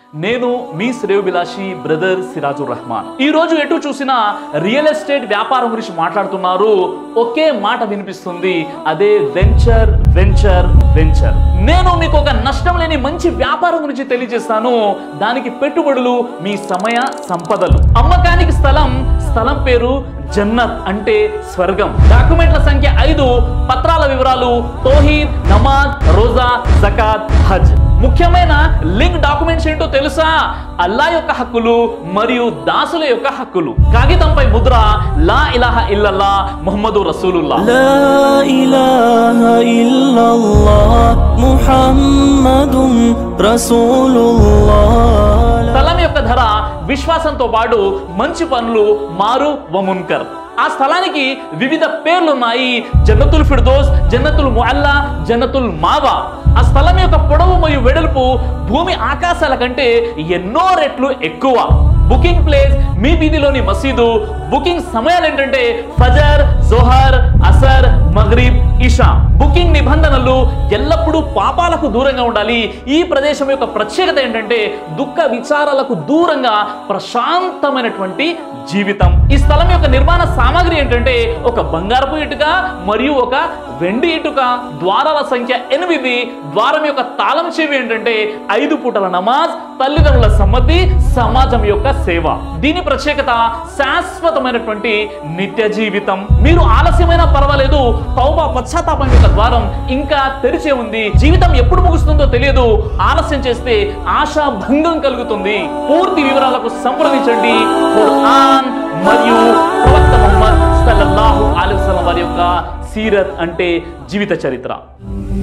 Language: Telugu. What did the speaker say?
నేను మీ శ్రేయోభిలాషి బ్రదర్ సిరాజుర్ రహమాన్ ఈ రోజు ఎటు చూసినా రియల్ ఎస్టేట్ వ్యాపారం గురించి మాట్లాడుతున్నారు ఒకే మాట వినిపిస్తుంది అదే వెంచర్ వెంచర్ వెంచర్ నేను మీకు ఒక నష్టం లేని మంచి వ్యాపారం గురించి తెలియజేస్తాను దానికి పెట్టుబడులు మీ సమయ సంపదలు అమ్మకానికి స్థలం స్థలం పేరు జన్నత్ అంటే స్వర్గం డాక్యుమెంట్ల సంఖ్య ఐదు పత్రాల వివరాలు తోహీద్ నమాజ్ రోజా జకాత్ హజ్ ముఖ్యమైన లింక్ డాక్యుమెంట్స్ ఏంటో తెలుసా అల్లా యొక్క హక్కులు మరియు దాసుల యొక్క హక్కులు కాగితంపై ముద్ర లా ఇలాహ ఇల్లల్లా ముహమ్మదు రసూలుల్లా لا إله إلا الله محمد رسول الله స్థలం యొక్క ధర విశ్వాసంతో పాటు మంచి పనులు మారు వమున్కర్ ఆ స్థలానికి వివిధ పేర్లున్నాయి జన్నతుల్ ఫిర్దోస్ జన్నతుల్ ముఅల్లా జన్నతుల్ మావా ఆ స్థలం యొక్క పొడవు మరియు వెడల్పు భూమి ఆకాశాల కంటే ఎన్నో రెట్లు ఎక్కువ బుకింగ్ ప్లేస్ మీ వీధిలోని మసీదు బుకింగ్ సమయాలు ఏంటంటే ఫజర్ జోహర్ అసర్ మగ్రిబ్ ఇషా బుకింగ్ నిబంధనలు ఎల్లప్పుడూ పాపాలకు దూరంగా ఉండాలి ఈ ప్రదేశం యొక్క ప్రత్యేకత ఏంటంటే దుఃఖ విచారాలకు దూరంగా ప్రశాంతమైనటువంటి జీవితం ఈ స్థలం యొక్క నిర్మాణ సామాగ్రి ఏంటంటే ఒక బంగారపు ఇటుక మరియు ఒక వెండి ఇటుక ద్వారాల సంఖ్య ఎనిమిది ద్వారం యొక్క తాళం చెవి ఏంటంటే ఐదు పూటల నమాజ్ తల్లిదండ్రుల సమ్మతి సమాజం యొక్క సేవ దీని ప్రత్యేకత శాశ్వతమైనటువంటి నిత్య జీవితం మీరు ఆలస్యమైనా పర్వాలేదు తౌబా పశ్చాత్తాపం యొక్క ద్వారం ఇంకా తెరిచే ఉంది జీవితం ఎప్పుడు ముగుస్తుందో తెలియదు ఆలస్యం చేస్తే ఆశా భంగం కలుగుతుంది పూర్తి వివరాలకు సంప్రదించండి ఖురాన్ మరియు ప్రవక్త ముహమ్మద్ సల్లల్లాహు అలైహి వసల్లం వారి యొక్క సీరత్ అంటే జీవిత చరిత్ర